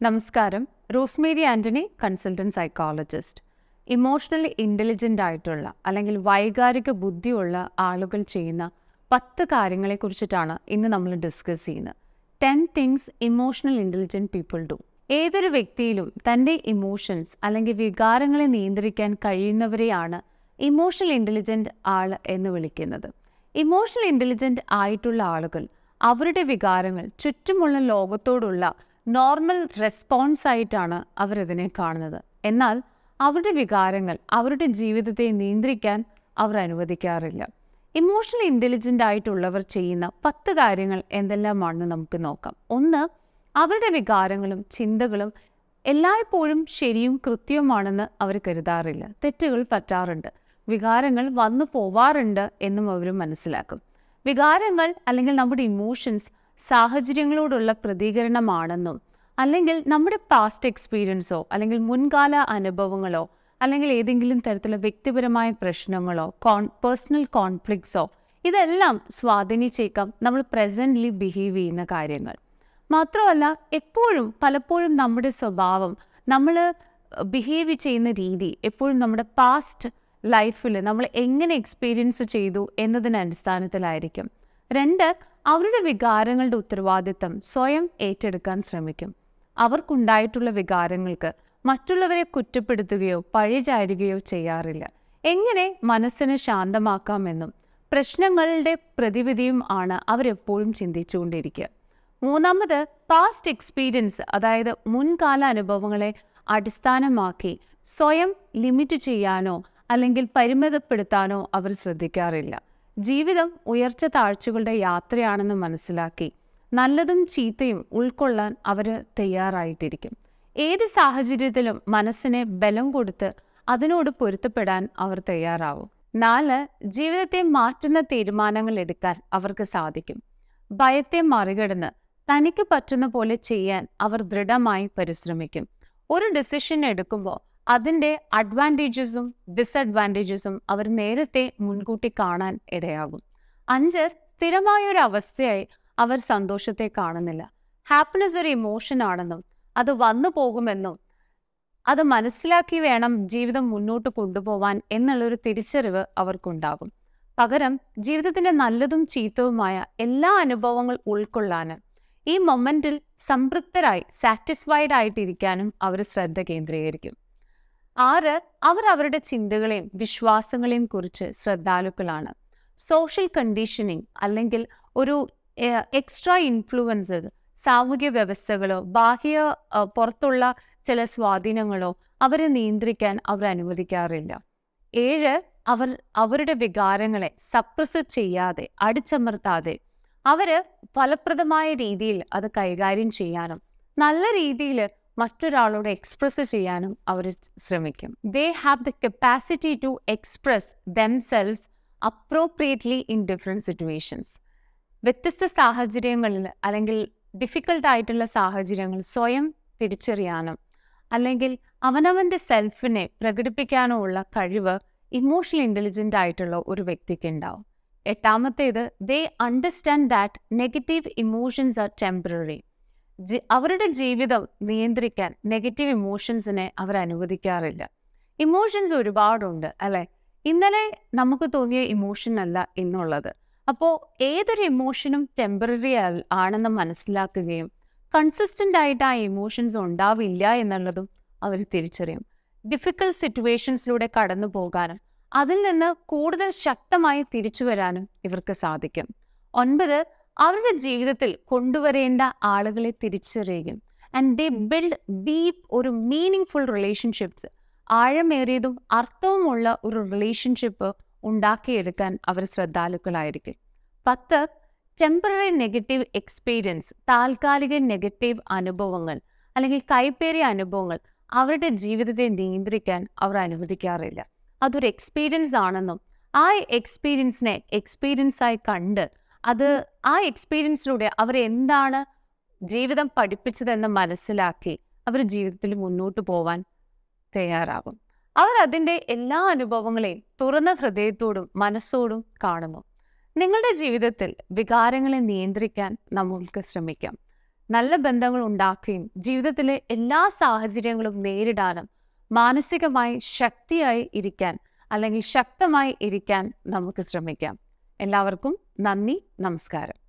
നമസ്കാരം Rosemary Antony consultant psychologist emotionally intelligent ആയിട്ടുള്ള അല്ലെങ്കിൽ വൈകാരിക ബുദ്ധിയുള്ള ആളുകൾ ചെയ്യുന്ന പത്ത് കാര്യങ്ങളെക്കുറിച്ചിട്ടാണ് ഇന്ന് നമ്മൾ ഡിസ്കസ് ചെയ്യുന്നത് ten things emotional intelligent people do ഏതൊരു വ്യക്തിയിലും തൻ്റെ ഇമോഷൻസ് അല്ലെങ്കിൽ വികാരങ്ങളെ നിയന്ത്രിക്കാൻ കഴിയുന്നവരെയാണ് ഇമോഷണൽ ഇൻ്റലിജൻ്റ് ആൾ എന്ന് വിളിക്കുന്നത് ഇമോഷണൽ ഇൻ്റലിജൻ്റ് ആയിട്ടുള്ള ആളുകൾ അവരുടെ വികാരങ്ങൾ ചുറ്റുമുള്ള ലോകത്തോടുള്ള നോർമൽ റെസ്പോൺസ് ആയിട്ടാണ് അവരിതിനെ കാണുന്നത് എന്നാൽ അവരുടെ വികാരങ്ങൾ അവരുടെ ജീവിതത്തെ നിയന്ത്രിക്കാൻ അവർ അനുവദിക്കാറില്ല ഇമോഷണൽ ഇൻ്റലിജൻ്റ് ആയിട്ടുള്ളവർ ചെയ്യുന്ന പത്ത് കാര്യങ്ങൾ എന്തെല്ലാമാണെന്ന് നമുക്ക് നോക്കാം ഒന്ന് അവരുടെ വികാരങ്ങളും ചിന്തകളും എല്ലായ്പ്പോഴും ശരിയും കൃത്യവുമാണെന്ന് അവർ കരുതാറില്ല തെറ്റുകൾ പറ്റാറുണ്ട് വികാരങ്ങൾ വന്നു പോവാറുണ്ട് എന്നും അവർ മനസ്സിലാക്കും വികാരങ്ങൾ അല്ലെങ്കിൽ നമ്മുടെ ഇമോഷൻസ് സാഹചര്യങ്ങളോടുള്ള പ്രതികരണമാണെന്നും അല്ലെങ്കിൽ നമ്മുടെ പാസ്റ്റ് എക്സ്പീരിയൻസോ അല്ലെങ്കിൽ മുൻകാല അനുഭവങ്ങളോ അല്ലെങ്കിൽ ഏതെങ്കിലും തരത്തിലുള്ള വ്യക്തിപരമായ പ്രശ്നങ്ങളോ കോൺ പേഴ്സണൽ കോൺഫ്ലിക്ട്സോ ഇതെല്ലാം സ്വാധീനിച്ചേക്കാം നമ്മൾ പ്രസൻ്റ്ലി ബിഹേവ് ചെയ്യുന്ന കാര്യങ്ങൾ മാത്രമല്ല എപ്പോഴും പലപ്പോഴും നമ്മുടെ സ്വഭാവം നമ്മൾ ബിഹേവ് ചെയ്യുന്ന രീതി എപ്പോഴും നമ്മുടെ പാസ്റ്റ് ലൈഫിൽ നമ്മൾ എങ്ങനെ എക്സ്പീരിയൻസ് ചെയ്തു എന്നതിന് അടിസ്ഥാനത്തിലായിരിക്കും രണ്ട് അവരുടെ വികാരങ്ങളുടെ ഉത്തരവാദിത്തം സ്വയം ഏറ്റെടുക്കാൻ ശ്രമിക്കും അവർക്കുണ്ടായിട്ടുള്ള വികാരങ്ങൾക്ക് മറ്റുള്ളവരെ കുറ്റപ്പെടുത്തുകയോ പഴിചാരുകയോ ചെയ്യാറില്ല എങ്ങനെ മനസ്സിനെ ശാന്തമാക്കാമെന്നും പ്രശ്നങ്ങളുടെ പ്രതിവിധിയും ആണ് അവരെപ്പോഴും ചിന്തിച്ചുകൊണ്ടിരിക്കുക മൂന്നാമത് പാസ്റ്റ് എക്സ്പീരിയൻസ് അതായത് മുൻകാല അനുഭവങ്ങളെ അടിസ്ഥാനമാക്കി സ്വയം ലിമിറ്റ് ചെയ്യാനോ അല്ലെങ്കിൽ പരിമിതപ്പെടുത്താനോ അവർ ശ്രദ്ധിക്കാറില്ല ജീവിതം ഉയർച്ച താഴ്ചകളുടെ യാത്രയാണെന്ന് മനസ്സിലാക്കി നല്ലതും ചീത്തയും ഉൾക്കൊള്ളാൻ അവർ തയ്യാറായിട്ടിരിക്കും ഏത് സാഹചര്യത്തിലും മനസ്സിനെ ബലം കൊടുത്ത് അതിനോട് പൊരുത്തപ്പെടാൻ അവർ തയ്യാറാവും നാല് ജീവിതത്തെ മാറ്റുന്ന തീരുമാനങ്ങൾ എടുക്കാൻ അവർക്ക് സാധിക്കും ഭയത്തെ മറികടന്ന് തനിക്ക് പറ്റുന്ന പോലെ ചെയ്യാൻ അവർ ദൃഢമായി പരിശ്രമിക്കും ഒരു ഡിസിഷൻ എടുക്കുമ്പോൾ അതിൻ്റെ അഡ്വാൻറ്റേജസും ഡിസഡ്വാൻറ്റേജസും അവർ നേരത്തെ മുൻകൂട്ടി കാണാൻ ഇടയാകും അഞ്ച് സ്ഥിരമായ ഒരു അവസ്ഥയായി അവർ സന്തോഷത്തെ കാണുന്നില്ല ഹാപ്പിനെസ് ഒരു ഇമോഷൻ ആണെന്നും അത് വന്നു പോകുമെന്നും അത് മനസ്സിലാക്കി വേണം ജീവിതം മുന്നോട്ട് കൊണ്ടുപോവാൻ എന്നുള്ളൊരു തിരിച്ചറിവ് അവർക്കുണ്ടാകും പകരം ജീവിതത്തിന്റെ നല്ലതും ചീത്തവുമായ എല്ലാ അനുഭവങ്ങൾ ഉൾക്കൊള്ളാനും ഈ മൊമെന്റിൽ സംതൃപ്തരായി സാറ്റിസ്ഫൈഡ് ആയിട്ടിരിക്കാനും അവർ ശ്രദ്ധ കേന്ദ്രീകരിക്കും ആറ് അവർ അവരുടെ ചിന്തകളെയും വിശ്വാസങ്ങളെയും കുറിച്ച് ശ്രദ്ധാലുക്കളാണ് സോഷ്യൽ കണ്ടീഷനിങ് അല്ലെങ്കിൽ ഒരു എക്സ്ട്രാ ഇൻഫ്ലുവൻസസ് സാമൂഹ്യ വ്യവസ്ഥകളോ ബാഹ്യ പുറത്തുള്ള ചില സ്വാധീനങ്ങളോ അവരെ നിയന്ത്രിക്കാൻ അവർ അനുവദിക്കാറില്ല ഏഴ് അവർ അവരുടെ വികാരങ്ങളെ സപ്രസ് ചെയ്യാതെ അടിച്ചമർത്താതെ അവര് ഫലപ്രദമായ രീതിയിൽ അത് കൈകാര്യം ചെയ്യാനും നല്ല രീതിയിൽ മറ്റൊരാളോട് എക്സ്പ്രസ് ചെയ്യാനും അവർ ശ്രമിക്കും they have the capacity to express themselves appropriately in different situations വ്യത്യസ്ത സാഹചര്യങ്ങളിൽ അല്ലെങ്കിൽ ഡിഫിക്കൽട്ട് ആയിട്ടുള്ള സാഹചര്യങ്ങൾ സ്വയം തിരിച്ചറിയാനും അല്ലെങ്കിൽ അവനവൻ്റെ സെൽഫിനെ പ്രകടിപ്പിക്കാനോ ഉള്ള കഴിവ് ഇമോഷണൽ ഇൻ്റലിജൻ്റ് ആയിട്ടുള്ള ഒരു വ്യക്തിക്ക് ഉണ്ടാവും എട്ടാമത്തേത് they understand that negative emotions are temporary അവരുടെ ജീവിതം നിയന്ത്രിക്കാൻ നെഗറ്റീവ് ഇമോഷൻസിനെ അവർ അനുവദിക്കാറില്ല ഇമോഷൻസ് ഒരുപാടുണ്ട് അല്ലേ ഇന്നലെ നമുക്ക് തോന്നിയ ഇമോഷൻ അല്ല എന്നുള്ളത് അപ്പോൾ ഏതൊരു ഇമോഷനും ടെമ്പററി ആണെന്ന് മനസ്സിലാക്കുകയും കൺസിസ്റ്റൻ്റ് ആയിട്ട് ആ ഇമോഷൻസ് ഉണ്ടാവില്ല എന്നുള്ളതും അവർ തിരിച്ചറിയും ഡിഫിക്കൽട്ട് സിറ്റുവേഷൻസിലൂടെ കടന്നു പോകാനും അതിൽ നിന്ന് കൂടുതൽ ശക്തമായി തിരിച്ചു വരാനും ഇവർക്ക് സാധിക്കും ഒൻപത് അവരുടെ ജീവിതത്തിൽ കൊണ്ടുവരേണ്ട ആളുകളെ തിരിച്ചറിയുകയും ആൻഡ് ദേ ബിൽഡ് ഡീപ്പ് ഒരു മീനിങ് ഫുൾ റിലേഷൻഷിപ്സ് ആഴമേറിയതും അർത്ഥവുമുള്ള ഒരു റിലേഷൻഷിപ്പ് ഉണ്ടാക്കിയെടുക്കാൻ അവർ ശ്രദ്ധാലുക്കളായിരിക്കും പത്ത് ടെമ്പററി നെഗറ്റീവ് എക്സ്പീരിയൻസ് താൽക്കാലിക നെഗറ്റീവ് അനുഭവങ്ങൾ അല്ലെങ്കിൽ കൈപ്പേറിയ അനുഭവങ്ങൾ അവരുടെ ജീവിതത്തെ നിയന്ത്രിക്കാൻ അവർ അനുവദിക്കാറില്ല അതൊരു എക്സ്പീരിയൻസ് ആണെന്നും ആ എക്സ്പീരിയൻസിനെ എക്സ്പീരിയൻസ് ആയി കണ്ട് അത് ആ എക്സ്പീരിയൻസിലൂടെ അവർ എന്താണ് ജീവിതം പഠിപ്പിച്ചതെന്ന് മനസ്സിലാക്കി അവർ ജീവിതത്തിൽ മുന്നോട്ട് പോവാൻ തയ്യാറാകും അവർ അതിൻ്റെ എല്ലാ അനുഭവങ്ങളെയും തുറന്ന ഹൃദയത്തോടും മനസ്സോടും കാണുന്നു നിങ്ങളുടെ ജീവിതത്തിൽ വികാരങ്ങളെ നിയന്ത്രിക്കാൻ നമുക്ക് ശ്രമിക്കാം നല്ല ബന്ധങ്ങൾ ഉണ്ടാക്കുകയും ജീവിതത്തിലെ എല്ലാ സാഹചര്യങ്ങളും നേരിടാനും മാനസികമായി ശക്തിയായി ഇരിക്കാൻ അല്ലെങ്കിൽ ശക്തമായി ഇരിക്കാൻ നമുക്ക് ശ്രമിക്കാം എല്ലാവർക്കും നന്ദി നമസ്കാരം